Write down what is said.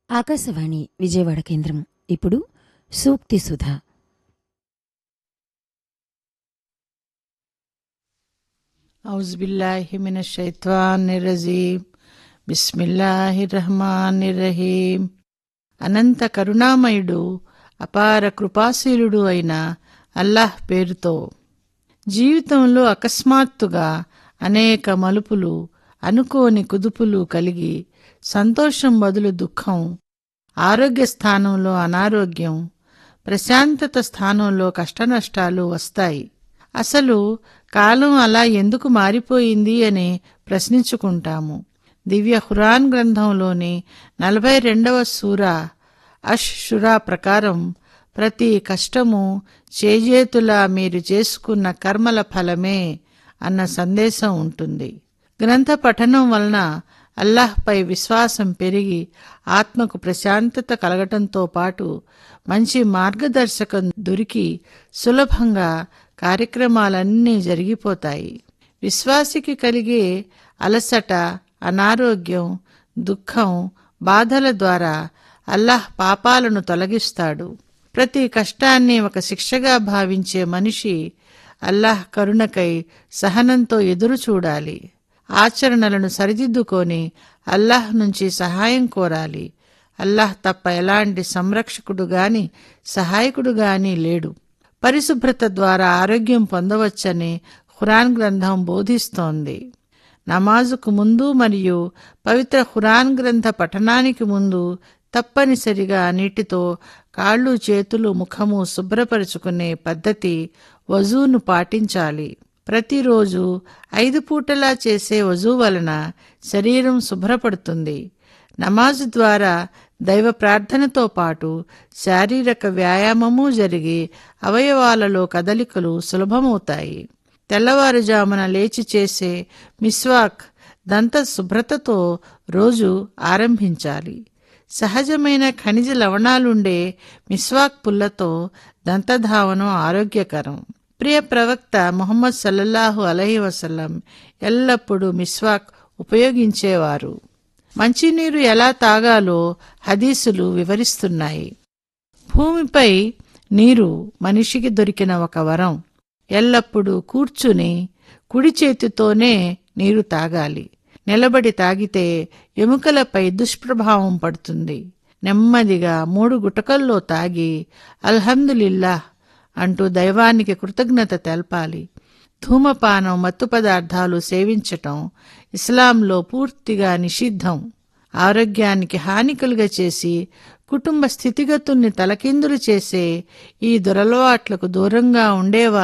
ఆకాశవాణి విజయవాడ కేంద్రం ఇప్పుడు సూక్తి సుధ ఔజ్బిల్లాహిమినషైత్వానిరజీం బిస్మిల్లాహిర్రహమానిర్రహీం అనంత కరుణామయుడు అపార కృపాశీలుడు అయిన అల్లాహ్ పేరుతో జీవితంలో అకస్మాత్తుగా అనేక మలుపులు అనుకోని కుదుపులు కలిగి సంతోషం బదులు దుఃఖం ఆరోగ్య స్థానంలో అనారోగ్యం ప్రశాంతత స్థానంలో కష్టనష్టాలు వస్తాయి అసలు కాలం అలా ఎందుకు మారిపోయింది అని ప్రశ్నించుకుంటాము దివ్య ఖురాన్ గ్రంథంలోని నలభై రెండవ సూరా అష్ షురా ప్రకారం ప్రతి కష్టము చేజేతులా మీరు చేసుకున్న కర్మల ఫలమే అన్న సందేశం ఉంటుంది గ్రంథ పఠనం వలన అల్లాహ్పై విశ్వాసం పెరిగి ఆత్మకు ప్రశాంతత కలగటంతో పాటు మంచి మార్గదర్శకం దొరికి సులభంగా కార్యక్రమాలన్నీ జరిగిపోతాయి విశ్వాసికి కలిగే అలసట అనారోగ్యం దుఃఖం బాధల ద్వారా అల్లాహ్ పాపాలను తొలగిస్తాడు ప్రతి కష్టాన్ని ఒక శిక్షగా భావించే మనిషి అల్లాహ్ కరుణకై సహనంతో ఎదురు చూడాలి ఆచరణలను సరిదిద్దుకొని అల్లాహ్ నుంచి సహాయం కోరాలి అల్లాహ్ తప్ప ఎలాంటి సంరక్షకుడు గాని సహాయకుడు గాని లేడు పరిశుభ్రత ద్వారా ఆరోగ్యం పొందవచ్చని ఖురాన్ గ్రంథం బోధిస్తోంది నమాజుకు ముందు మరియు పవిత్ర ఖురాన్ గ్రంథ పఠనానికి ముందు తప్పనిసరిగా నీటితో కాళ్ళు చేతులు ముఖము శుభ్రపరుచుకునే పద్ధతి వజూను పాటించాలి ప్రతిరోజు ఐదు పూటలా చేసే వజూ వలన శరీరం శుభ్రపడుతుంది నమాజు ద్వారా దైవ ప్రార్థనతో పాటు శారీరక వ్యాయామము జరిగి అవయవాలలో కదలికలు సులభమవుతాయి తెల్లవారుజామున లేచి చేసే మిస్వాక్ దంత శుభ్రతతో రోజు ఆరంభించాలి సహజమైన ఖనిజ లవణాలుండే మిస్వాక్ పుల్లతో దంతధావనం ఆరోగ్యకరం ప్రియ ప్రవక్త ముహమ్మద్ సల్లల్లాహు అలహి వసల్లం ఎల్లప్పుడూ మిస్వాక్ ఉపయోగించేవారు మంచినీరు ఎలా తాగాలో హదీసులు వివరిస్తున్నాయి భూమిపై నీరు మనిషికి దొరికిన ఒక వరం ఎల్లప్పుడూ కూర్చుని కుడి చేతితోనే నీరు తాగాలి నిలబడి తాగితే ఎముకలపై దుష్ప్రభావం పడుతుంది నెమ్మదిగా మూడు గుటకల్లో తాగి అల్హమ్దులిల్లాహ్ అంటూ దైవానికి కృతజ్ఞత తెలపాలి ధూమపానం మత్తు పదార్థాలు సేవించటం ఇస్లాంలో పూర్తిగా నిషిద్ధం ఆరోగ్యానికి హానికలుగా చేసి కుటుంబ స్థితిగతుల్ని తలకిందులు చేసే ఈ దురలవాట్లకు దూరంగా ఉండేవారు